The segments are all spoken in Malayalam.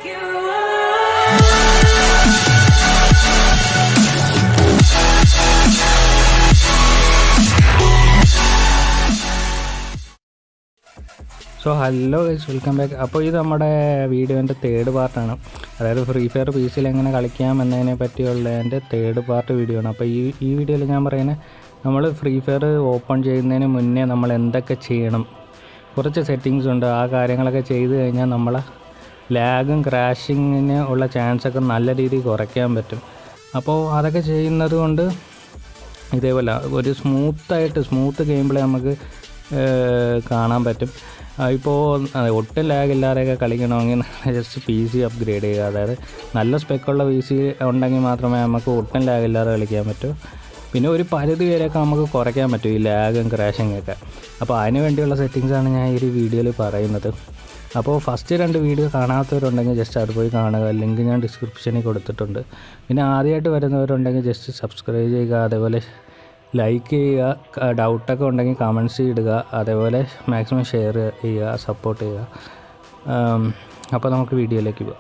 so hello guys welcome back അപ്പോൾ ഇത് നമ്മുടെ വീഡിയോൻ്റെ തേർഡ് പാർട്ടാണ് അതായത് ഫ്രീ ഫയർ പി സിയിൽ എങ്ങനെ കളിക്കാം എന്നതിനെ പറ്റിയുള്ളതിൻ്റെ തേർഡ് പാർട്ട് വീഡിയോ ആണ് അപ്പോൾ ഈ ഈ വീഡിയോയിൽ ഞാൻ പറയുന്നത് നമ്മൾ ഫ്രീ ഫയർ ഓപ്പൺ ചെയ്യുന്നതിന് മുന്നേ നമ്മൾ എന്തൊക്കെ ചെയ്യണം കുറച്ച് സെറ്റിങ്സ് ഉണ്ട് ആ കാര്യങ്ങളൊക്കെ ചെയ്ത് കഴിഞ്ഞാൽ നമ്മളെ ലാഗും ക്രാഷിങ്ങിന് ഉള്ള ചാൻസൊക്കെ നല്ല രീതിയിൽ കുറയ്ക്കാൻ പറ്റും അപ്പോൾ അതൊക്കെ ചെയ്യുന്നത് കൊണ്ട് ഇതേപോലെ ഒരു സ്മൂത്തായിട്ട് സ്മൂത്ത് ഗെയിം പ്ലേ നമുക്ക് ഏഹ്, കാണാൻ പറ്റും ഇപ്പോൾ ഒട്ടും ലാഗ് ഇല്ലാതെയൊക്കെ കളിക്കണമെങ്കിൽ ജസ്റ്റ് പി സി അപ്ഗ്രേഡ് ചെയ്യുക അതായത് നല്ല സ്പെക്കുള്ള പി സി ഉണ്ടെങ്കിൽ മാത്രമേ നമുക്ക് ഒട്ടും ലാഗ് ഇല്ലാതെ കളിക്കാൻ പറ്റൂ പിന്നെ ഒരു പരിധി വരെയൊക്കെ നമുക്ക് കുറയ്ക്കാൻ പറ്റും ഈ ലാഗും ക്രാഷിങ് ഒക്കെ അപ്പോൾ അതിന് വേണ്ടിയുള്ള സെറ്റിങ്സാണ് ഞാൻ ഈ ഒരു വീഡിയോയിൽ പറയുന്നത് അപ്പോൾ ഫസ്റ്റ് രണ്ട് വീഡിയോ കാണാത്തവരുണ്ടെങ്കിൽ ജസ്റ്റ് അത് പോയി കാണുക ലിങ്ക് ഞാൻ ഡിസ്ക്രിപ്ഷനിൽ കൊടുത്തിട്ടുണ്ട് പിന്നെ ആദ്യമായിട്ട് വരുന്നവരുണ്ടെങ്കിൽ ജസ്റ്റ് സബ്സ്ക്രൈബ് ചെയ്യുക അതേപോലെ ലൈക്ക് ചെയ്യുക ഡൗട്ടൊക്കെ ഉണ്ടെങ്കിൽ കമൻസ് ഇടുക അതേപോലെ മാക്സിമം ഷെയർ ചെയ്യുക സപ്പോർട്ട് ചെയ്യുക ആം, അപ്പോൾ നമുക്ക് വീഡിയോയിലേക്ക് പോകാം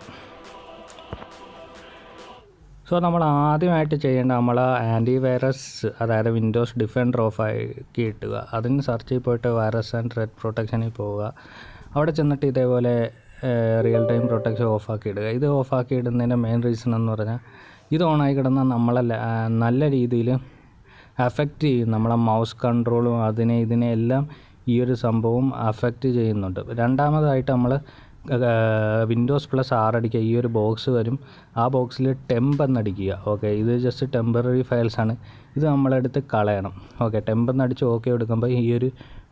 സോ നമ്മൾ ആദ്യമായിട്ട് ചെയ്യേണ്ട നമ്മൾ ആൻറ്റി വൈറസ് അതായത് വിൻഡോസ് ഡിഫൻഡർ ഓഫ് ആക്കി ഇട്ടുക അതിന് സെർച്ച് ചെയ്ത് പോയിട്ട് വൈറസ് ആൻഡ് റെഡ് പ്രൊട്ടക്ഷനിൽ പോവുക അവിടെ ചെന്നിട്ട് ഇതേപോലെ റിയൽ ടൈം പ്രൊട്ടക്ഷൻ ഓഫാക്കി ഇടുക ഇത് ഓഫാക്കി ഇടുന്നതിൻ്റെ മെയിൻ റീസൺ എന്ന് പറഞ്ഞാൽ ഇത് ഓണായി കിടന്നാൽ നമ്മളെ ല- ആ, നല്ല രീതിയിൽ അഫക്റ്റ് ചെയ്യും നമ്മളെ മൗസ് കൺട്രോളും അതിനെ ഇതിനെ എല്ലാം ഈ ഒരു സംഭവം അഫക്റ്റ് ചെയ്യുന്നുണ്ട് രണ്ടാമതായിട്ട് നമ്മൾ വിൻഡോസ് പ്ലസ് ആർ അടിക്കുക ഈ ഒരു ബോക്സ് വരും ആ ബോക്സിൽ ടെമ്പ് എന്നടിക്കുക ഓക്കെ ഇത് ജസ്റ്റ് ടെമ്പററി ഫയൽസ് ആണ് ഇത് നമ്മളെടുത്ത് കളയണം ഓക്കെ ടെമ്പ് എന്നടിച്ച് ഓക്കെ എടുക്കുമ്പോൾ ഈ ഒരു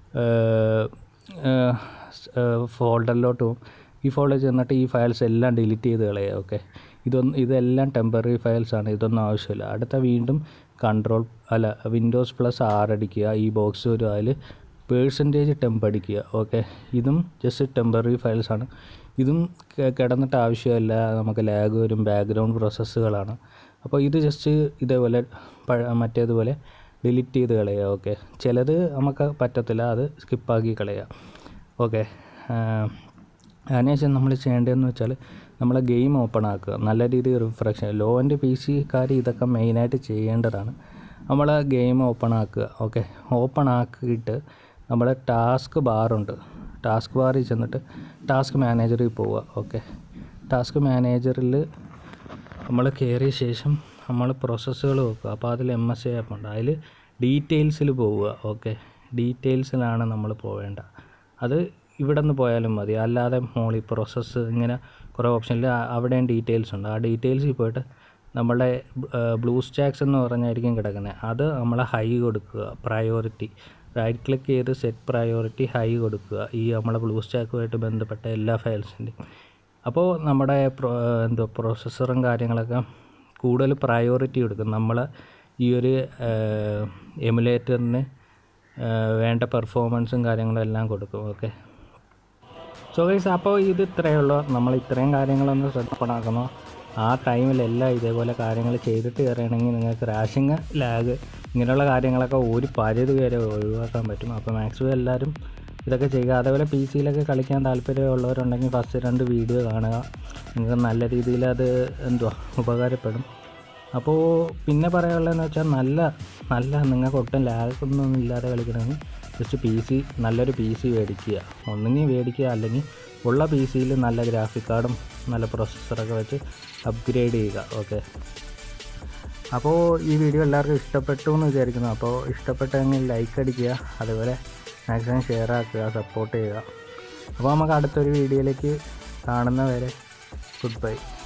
ഫോൾഡറിലോട്ട് പോകും ഈ ഫോൾഡറിൽ ചെന്നിട്ട് ഈ ഫയൽസ് എല്ലാം ഡിലീറ്റ് ചെയ്ത് കളയുക ഓക്കെ ഇതൊന്നും ഇതെല്ലാം ടെമ്പററി ഫയൽസ് ആണ് ഇതൊന്നും ആവശ്യമില്ല അടുത്ത വീണ്ടും കൺട്രോൾ അല്ല വിൻഡോസ് പ്ലസ് ആർ അടിക്കുക ഈ ബോക്സ് വരും അതിൽ പേഴ്സൻറ്റേജ് ടെമ്പ് അടിക്കുക ഓക്കെ ഇതും ജസ്റ്റ് ടെമ്പററി ഫയൽസ് ആണ് ഇതും കെ- കിടന്നിട്ട് ആവശ്യമില്ല നമുക്ക് ലാഗ് വരും ബാക്ക്ഗ്രൗണ്ട് പ്രോസസ്സുകളാണ് അപ്പോൾ ഇത് ജസ്റ്റ് ഇതേപോലെ പഴ മറ്റേതുപോലെ ഡിലീറ്റ് ചെയ്ത് കളയുക ഓക്കെ ചിലത് നമുക്ക് പറ്റത്തില്ല അത് സ്കിപ്പാക്കി കളയുക ഓക്കെ അതിനുശേഷം നമ്മൾ ചെയ്യേണ്ടതെന്ന് വെച്ചാൽ നമ്മൾ ഗെയിം ഓപ്പൺ ആക്കുക നല്ല രീതിയിൽ റിഫ്രഷ് ലോ ആൻഡ് പി സിക്കാർ ഇതൊക്കെ മെയിനായിട്ട് ചെയ്യേണ്ടതാണ് നമ്മൾ ഗെയിം ഓപ്പൺ ആക്കുക ഓക്കെ ഓപ്പൺ ആക്കിയിട്ട് നമ്മൾ ടാസ്ക് ബാറുണ്ട് ടാസ്ക് ബാറിൽ ചെന്നിട്ട് ടാസ്ക് മാനേജറിൽ പോവുക ഓക്കെ ടാസ്ക് മാനേജറിൽ നമ്മൾ കയറിയ ശേഷം നമ്മൾ പ്രോസസ്സുകൾ നോക്കുക അപ്പോൾ അതിൽ എം എസ് എ ആപ്പ് ഉണ്ട് അതിൽ ഡീറ്റെയിൽസിൽ പോവുക ഓക്കെ ഡീറ്റെയിൽസിലാണ് നമ്മൾ പോവേണ്ട അത് ഇവിടെ നിന്ന് പോയാലും മതി അല്ലാതെ മോളി പ്രോസസ്സ് ഇങ്ങനെ കുറേ ഓപ്ഷനിൽ അവിടെയും ഡീറ്റെയിൽസ് ഉണ്ട് ആ ഡീറ്റെയിൽസിൽ പോയിട്ട് നമ്മളുടെ ബ്ലൂ സ്റ്റാക്സ് എന്ന് പറഞ്ഞായിരിക്കും കിടക്കുന്നത് അത് നമ്മൾ ഹൈ കൊടുക്കുക പ്രയോറിറ്റി റൈറ്റ് ക്ലിക്ക് ചെയ്ത് സെറ്റ് പ്രയോറിറ്റി ഹൈ കൊടുക്കുക ഈ നമ്മളെ ബ്ലൂ സ്റ്റാക്കുമായിട്ട് ബന്ധപ്പെട്ട എല്ലാ ഫയൽസിൻ്റെയും അപ്പോൾ നമ്മുടെ പ്രോ എന്തോ പ്രോസസ്സറും കാര്യങ്ങളൊക്കെ കൂടുതൽ പ്രയോറിറ്റി കൊടുക്കും നമ്മൾ ഈ ഒരു എമുലേറ്ററിന് വേണ്ട പെർഫോമൻസും കാര്യങ്ങളും എല്ലാം കൊടുക്കും ഓക്കെ സോ ഗൈസ് അപ്പോൾ ഇത് ഇത്രയേ ഉള്ളൂ നമ്മൾ ഇത്രയും കാര്യങ്ങളൊന്ന് ശ്രദ്ധപ്പെടാക്കുന്നു ആ ടൈമിലെല്ലാം ഇതേപോലെ കാര്യങ്ങൾ ചെയ്തിട്ട് കയറുകയാണെങ്കിൽ നിങ്ങൾക്ക് ക്രാഷിങ് ലാഗ് ഇങ്ങനെയുള്ള കാര്യങ്ങളൊക്കെ ഒരു പരിധി വരെ ഒഴിവാക്കാൻ പറ്റും അപ്പോൾ മാക്സിമം എല്ലാവരും ഇതൊക്കെ ചെയ്യുക അതേപോലെ പി സിയിലൊക്കെ കളിക്കാൻ താല്പര്യമുള്ളവരുണ്ടെങ്കിൽ ഫസ്റ്റ് രണ്ട് വീഡിയോ കാണുക നിങ്ങൾക്ക് നല്ല രീതിയിൽ അത് എന്തുവാ ഉപകാരപ്പെടും അപ്പോൾ പിന്നെ പറയാനുള്ളതെന്ന് വെച്ചാൽ നല്ല നല്ല നിങ്ങൾക്ക് ഒട്ടും ലാഗൊന്നും ഇല്ലാതെ കളിക്കണമെങ്കിൽ ജസ്റ്റ് പി സി നല്ലൊരു പി സി മേടിക്കുക ഒന്നുകിൽ മേടിക്കുക അല്ലെങ്കിൽ ഉള്ള പി സിയിൽ നല്ല ഗ്രാഫിക് കാർഡും നല്ല പ്രൊസസ്സറൊക്കെ വെച്ച് അപ്ഗ്രേഡ് ചെയ്യുക ഓക്കെ അപ്പോൾ ഈ വീഡിയോ എല്ലാവർക്കും ഇഷ്ടപ്പെട്ടു എന്ന് വിചാരിക്കുന്നു അപ്പോൾ ഇഷ്ടപ്പെട്ടെങ്കിൽ ലൈക്ക് അടിക്കുക അതുപോലെ മാക്സിമം ഷെയർ ആക്കുക സപ്പോർട്ട് ചെയ്യുക അപ്പോൾ നമുക്ക് അടുത്തൊരു വീഡിയോയിലേക്ക് കാണുന്നവരെ ഗുഡ് ബൈ